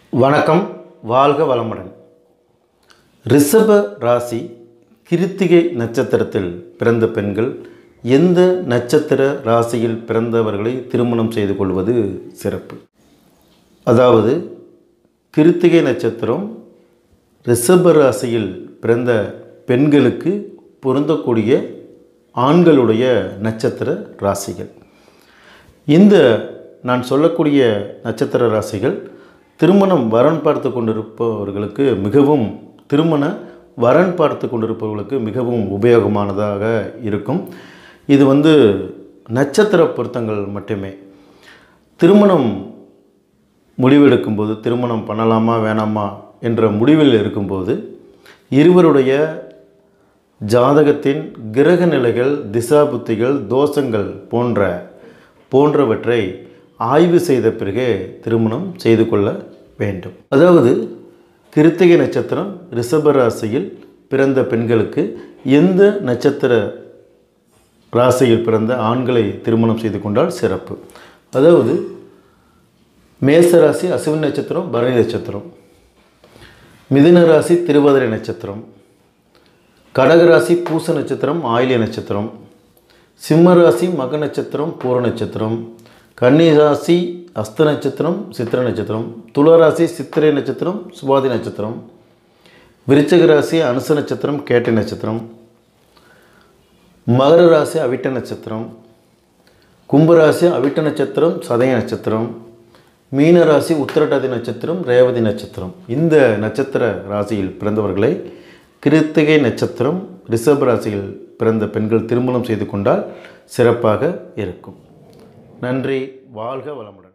வணக்கம் வாழ்க வளமுடன் ரிஷப ராசி கிருத்திகை நட்சத்திரத்தில் பிறந்த பெண்கள் எந்த நட்சத்திர ராசியில் பிறந்தவர்களை திருமணம் செய்து கொள்வது சிறப்பு அதாவது கிருத்திகை நட்சத்திரம் ரிஷப ராசியில் பிறந்த பெண்களுக்கு பொருந்தக்கூடிய ஆண்களுடைய நட்சத்திர ராசிகள் இந்த நான் சொல்லக்கூடிய நட்சத்திர ராசிகள் திருமணம் வரன் பார்த்து கொண்டிருப்பவர்களுக்கு மிகவும் திருமண வரன் பார்த்து கொண்டிருப்பவர்களுக்கு மிகவும் உபயோகமானதாக இருக்கும் இது வந்து நட்சத்திர பொருத்தங்கள் மட்டுமே திருமணம் முடிவெடுக்கும்போது திருமணம் பண்ணலாமா வேணாமா என்ற முடிவில் இருக்கும்போது இருவருடைய ஜாதகத்தின் கிரக நிலைகள் திசாபுத்திகள் தோஷங்கள் போன்ற போன்றவற்றை ஆய்வு செய்த பிறகே திருமணம் செய்து கொள்ள வேண்டும் அதாவது கிருத்திகை நட்சத்திரம் ரிஷப ராசியில் பிறந்த பெண்களுக்கு எந்த நட்சத்திர ராசியில் பிறந்த ஆண்களை திருமணம் செய்து கொண்டால் சிறப்பு அதாவது மேச ராசி அசுவின் நட்சத்திரம் பரணி நட்சத்திரம் மிதுன ராசி திருவாதிரை நட்சத்திரம் கடகராசி பூச நட்சத்திரம் ஆயிலிய நட்சத்திரம் சிம்ம ராசி மக நட்சத்திரம் பூர நட்சத்திரம் கன்னி ராசி அஸ்த நட்சத்திரம் சித்திர நட்சத்திரம் துளாராசி சித்திரை நட்சத்திரம் சுவாதி நட்சத்திரம் விருச்சக ராசி அனுச நட்சத்திரம் கேட்டை நட்சத்திரம் மகர ராசி அவிட்ட நட்சத்திரம் கும்பராசி அவிட்ட நட்சத்திரம் சதய நட்சத்திரம் மீன ராசி உத்திரட்டாதி நட்சத்திரம் ரேவதி நட்சத்திரம் இந்த நட்சத்திர ராசியில் பிறந்தவர்களை கிருத்திகை நட்சத்திரம் ரிஷப ராசியில் பிறந்த பெண்கள் திருமணம் செய்து கொண்டால் சிறப்பாக இருக்கும் நன்றி வாழ்க வளமுடன்